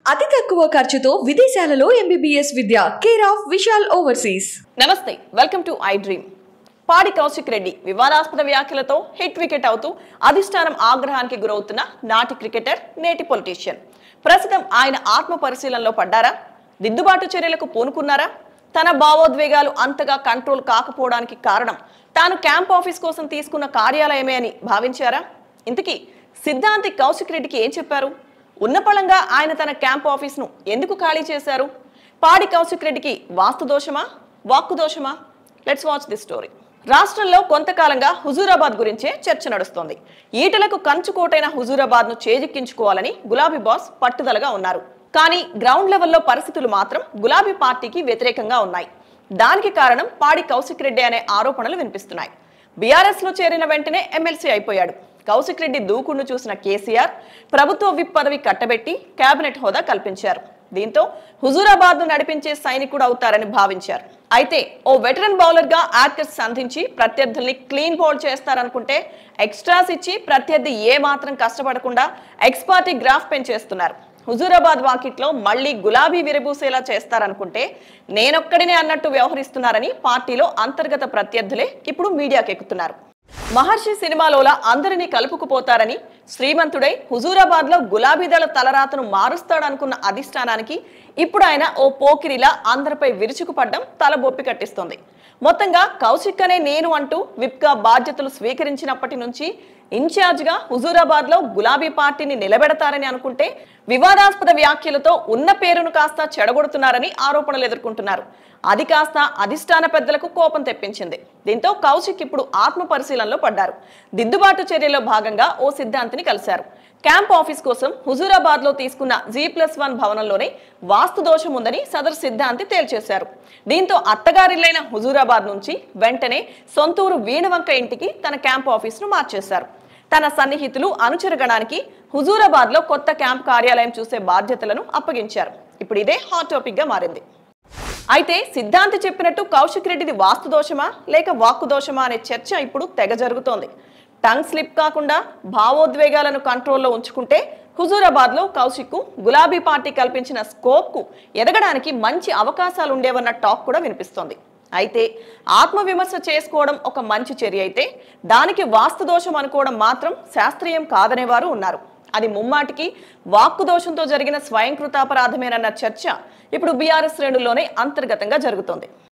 అతి తక్కువ ఖర్చుతో విదేశాలలో ఎంబీబీఎస్ విద్య కేర్ ఆఫ్ విశాల్ ఓవర్సీస్ నమస్తే welcome to I dream Padi Kaushik Reddy వివాదాస్పద వ్యాఖ్యలతో హిట్ వికెట్ అవుతూ అధిష్టానం ఆగ్రహానికి గురవుతున్న నాటి క్రికెటర్ నేటి పొలిటీషియన్ ప్రస్తుతం ఆయన ఆత్మ పరిశీలనలో పడ్డారా దిద్దుబాటు చర్యలకు పూనుకున్నారా తన భావోద్వేగాలు అంతగా కంట్రోల్ కాకపోవడానికి కారణం తాను క్యాంప్ ఆఫీస్ కోసం తీసుకున్న కార్యాలయమే అని భావించారా ఇంతకీ సిద్ధాంతి కౌశిక్ రెడ్డికి ఏం చెప్పారు ఉన్నపళంగా ఆయన తన క్యాంప్ ఆఫీస్ను ఎందుకు ఖాళీ చేశారు పాడి కౌశిక్ రెడ్డికి వాస్తు దోషమా వాక్కు దోషమా లెట్స్ వాచ్ దిస్ స్టోరీ రాష్ట్రంలో కొంతకాలంగా హుజూరాబాద్ గురించే చర్చ నడుస్తోంది ఈటలకు కంచుకోటైన హుజూరాబాద్ ను చేజిక్కించుకోవాలని గులాబీ బాస్ పట్టుదలగా ఉన్నారు కానీ గ్రౌండ్ లెవెల్లో పరిస్థితులు మాత్రం గులాబీ పార్టీకి వ్యతిరేకంగా ఉన్నాయి దానికి కారణం పాడి కౌశిక్ రెడ్డి అనే ఆరోపణలు వినిపిస్తున్నాయి బీఆర్ఎస్ లో చేరిన వెంటనే ఎమ్మెల్సీ అయిపోయాడు కౌశిక్ రెడ్డి దూకుడును చూసిన కేసీఆర్ ప్రభుత్వ విప్ పదవి కట్టబెట్టి కేబినెట్ హోదా కల్పించారు దీంతో హుజూరాబాద్ ను నడిపించే సైనికుడు అవుతారని భావించారు అయితే ఓ వెటరన్ బౌలర్ గా యార్కర్స్ సంధించి ప్రత్యర్థుల్ని క్లీన్ బౌల్ చేస్తారనుకుంటే ఎక్స్ట్రాస్ ఇచ్చి ప్రత్యర్థి ఏ మాత్రం కష్టపడకుండా ఎక్స్పార్టీ గ్రాఫ్ పెంచేస్తున్నారు హుజూరాబాద్ వాకిట్లో మళ్ళీ గులాబీ విరబూసేలా చేస్తారనుకుంటే నేనొక్కడినే అన్నట్టు వ్యవహరిస్తున్నారని పార్టీలో అంతర్గత ప్రత్యర్థులే ఇప్పుడు మీడియాకెక్కుతున్నారు మహర్షి సినిమాలోలా అందరినీ కలుపుకుపోతారని శ్రీమంతుడై హుజూరాబాద్ లో గులాబీదళ తలరాతను మారుస్తాడనుకున్న అధిష్టానానికి ఇప్పుడు ఆయన ఓ పోకిరిలా అందరిపై విరుచుకుపడ్డం తల బొప్పి కట్టిస్తోంది మొత్తంగా కౌశిక్ అనే నేను అంటూ విప్గా బాధ్యతలు స్వీకరించినప్పటి నుంచి ఇన్ఛార్జ్గా హుజూరాబాద్ లో గులాబీ పార్టీని నిలబెడతారని అనుకుంటే వివాదాస్పద వ్యాఖ్యలతో ఉన్న పేరును కాస్త చెడగొడుతున్నారని ఆరోపణలు ఎదుర్కొంటున్నారు అది కాస్త అధిష్టాన పెద్దలకు కోపం తెప్పించింది దీంతో కౌశిక్ ఇప్పుడు ఆత్మ పరిశీలనలో పడ్డారు దిద్దుబాటు చర్యలో భాగంగా ఓ సిద్ధాంతిని కలిశారు క్యాంప్ ఆఫీస్ కోసం హుజూరాబాద్ లో తీసుకున్న జీ ప్లస్ వన్ భవనంలోనే వాస్తు దోషం ఉందని సదరు సిద్ధాంతి తేల్చేశారు దీంతో అత్తగారిల్లైన హుజూరాబాద్ నుంచి వెంటనే సొంతూరు వీణవంక ఇంటికి తన క్యాంప్ ఆఫీస్ ను మార్చేశారు తన సన్నిహితులు అనుచరగణానికి హుజూరాబాద్ లో కొత్త క్యాంప్ కార్యాలయం చూసే బాధ్యతలను అప్పగించారు ఇప్పుడు ఇదే హాట్ టాపిక్ గా మారింది అయితే సిద్ధాంతి చెప్పినట్టు కౌశిక్ రెడ్డిది వాస్తు దోషమా లేక వాక్కు దోషమా అనే చర్చ ఇప్పుడు తెగ జరుగుతోంది టంగ్ స్లిప్ కాకుండా భావోద్వేగాలను కంట్రోల్లో ఉంచుకుంటే హుజూరాబాద్ లో కౌశిక్ గులాబీ పార్టీ కల్పించిన స్కోప్ కు ఎదగడానికి మంచి అవకాశాలు ఉండేవన్న టాక్ కూడా వినిపిస్తోంది అయితే ఆత్మవిమర్శ చేసుకోవడం ఒక మంచి చర్య అయితే దానికి వాస్తు దోషం అనుకోవడం మాత్రం శాస్త్రీయం కాదనేవారు ఉన్నారు అది ముమ్మాటికి వాక్కు దోషంతో జరిగిన స్వయంకృతాపరాధమేనన్న చర్చ ఇప్పుడు బీఆర్ఎస్ శ్రేణుల్లోనే అంతర్గతంగా జరుగుతోంది